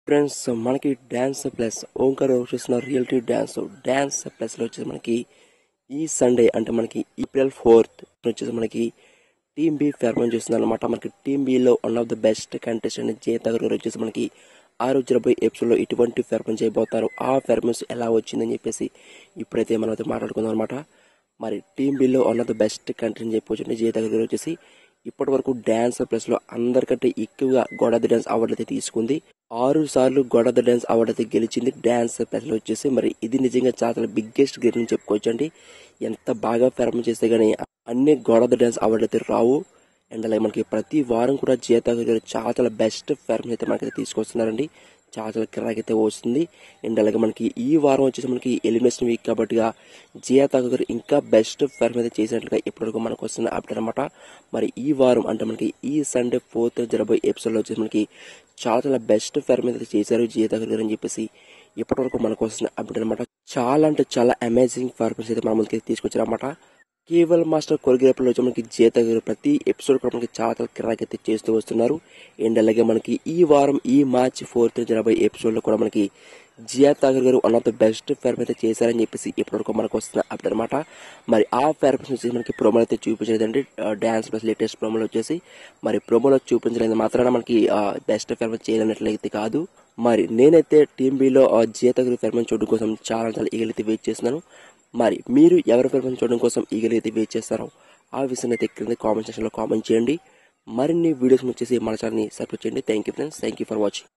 friends మనకి dance plus Omkar చూసిన reality dance dance ప్లస్లో వచ్చేసి మనకి ఈ సండే అంటే మనకి ఏప్రిల్ ఫోర్త్ వచ్చేసి మనకి టీమ్ బి ఫెర్మన్ చేస్తుంది అనమాట మనకి team below one of the best contestant జయతగర్ గారు వచ్చేసి మనకి ఆ రోజు ఇరవై ఎపిసోడ్లో ఇటువంటి ఫెర్మన్ చేయబోతారు ఆ ఫెర్మన్స్ ఎలా వచ్చిందని చెప్పేసి ఇప్పుడైతే మనం అయితే మాట్లాడుకుందాం అనమాట మరి team below one of the best content చెప్పొచ్చు జయతగర్ గారు వచ్చేసి ఇప్పటి వరకు డ్యాన్స్ ప్లస్ లో అందరికంటే ఎక్కువగా గొడవ డ్యాన్స్ అవార్డు అయితే తీసుకుంది ఆరు సార్లు గొడవ డ్యాన్స్ అవార్డు అయితే గెలిచింది డ్యాన్స్ ప్లస్ లో వచ్చేసి మరి ఇది నిజంగా చాలా బిగ్గెస్ట్ గేట్ అని చెప్పుకోవచ్చు అండి ఎంత బాగా పెర్ఫామ్ చేస్తే గానీ అన్ని గొడవ డ్యాన్స్ అవార్డు అయితే రావు అండ్ అలాగే మనకి ప్రతి వారం కూడా జీతా గారు చాలా చాలా బెస్ట్ పెర్ఫామ్ అయితే మనకైతే తీసుకొస్తున్నారండి చాలా చాలా కిరాక్ అయితే వస్తుంది అండ్ అలాగే మనకి ఈ వారం వచ్చేసి మనకి ఎలిమినేషన్ వీక్ కాబట్టి జియా తాకర్ ఇంకా బెస్ట్ ఫెర్మ్ అయితే చేసినట్లుగా ఇప్పటివరకు మనకు వస్తున్న అప్డేట్ అనమాట మరి ఈ వారం అంటే మనకి ఈ సండే ఫోర్త్ జరబోయే ఎపిసోడ్లో వచ్చేసి మనకి చాలా చాలా బెస్ట్ ఫెర్మ్ అయితే చేశారు జియా తాకర్ గారు అని చెప్పేసి ఇప్పటివరకు మనకు వస్తున్న అప్డేట్ అనమాట చాలా అంటే చాలా అమేజింగ్ పర్ఫార్మెన్స్ అయితే మన ముందుకి తీసుకొచ్చారన్నమాట కేవల్ మాస్టర్ కొరియోగ్రాఫర్లో వచ్చి మనకి జీత గారు ప్రతి ఎపిసోడ్ కూడా మనకి చాలా చాలా కిరాక్ అయితే చేస్తూ వస్తున్నారు అండ్ అలాగే మనకి ఈ వారం ఈ మార్చ్ ఫోర్త్ జనవరి ఎపిసోడ్ లో కూడా మనకి జియా తాగర్ గారు one of the best perform అయితే చేశారని చెప్పేసి ఇప్పటివరకు మనకు వస్తున్న అప్డేట్ అనమాట మరి ఆ ఫెర్మ్స్ వచ్చేసి మనకి ప్రోమోలు అయితే చూపించలేదండి డాన్స్ ప్లస్ లేటెస్ట్ ప్రోమోలు వచ్చేసి మరి ప్రోమోలో చూపించలేదు మాత్రాన మనకి బెస్ట్ ఫెర్మ్ చేయనట్లయితే కాదు మరి నేనైతే team below Jiya Thakur perform చూడడం కోసం చాలా చాలా ఈగలైతే వెయిట్ చేస్తున్నాను మరి మీరు ఎవరి ఫిల్మ్ చూడడం కోసం ఈగలు అయితే వెయిట్ చేస్తారో ఆ విషయాన్ని అయితే క్రింద కామెంట్ సెక్షన్లో కామెంట్ చేయండి మరిన్ని వీడియోస్ వచ్చేసి మన ఛానల్ని సబ్స్క్రైబ్ చేయండి thank you friends thank you for watching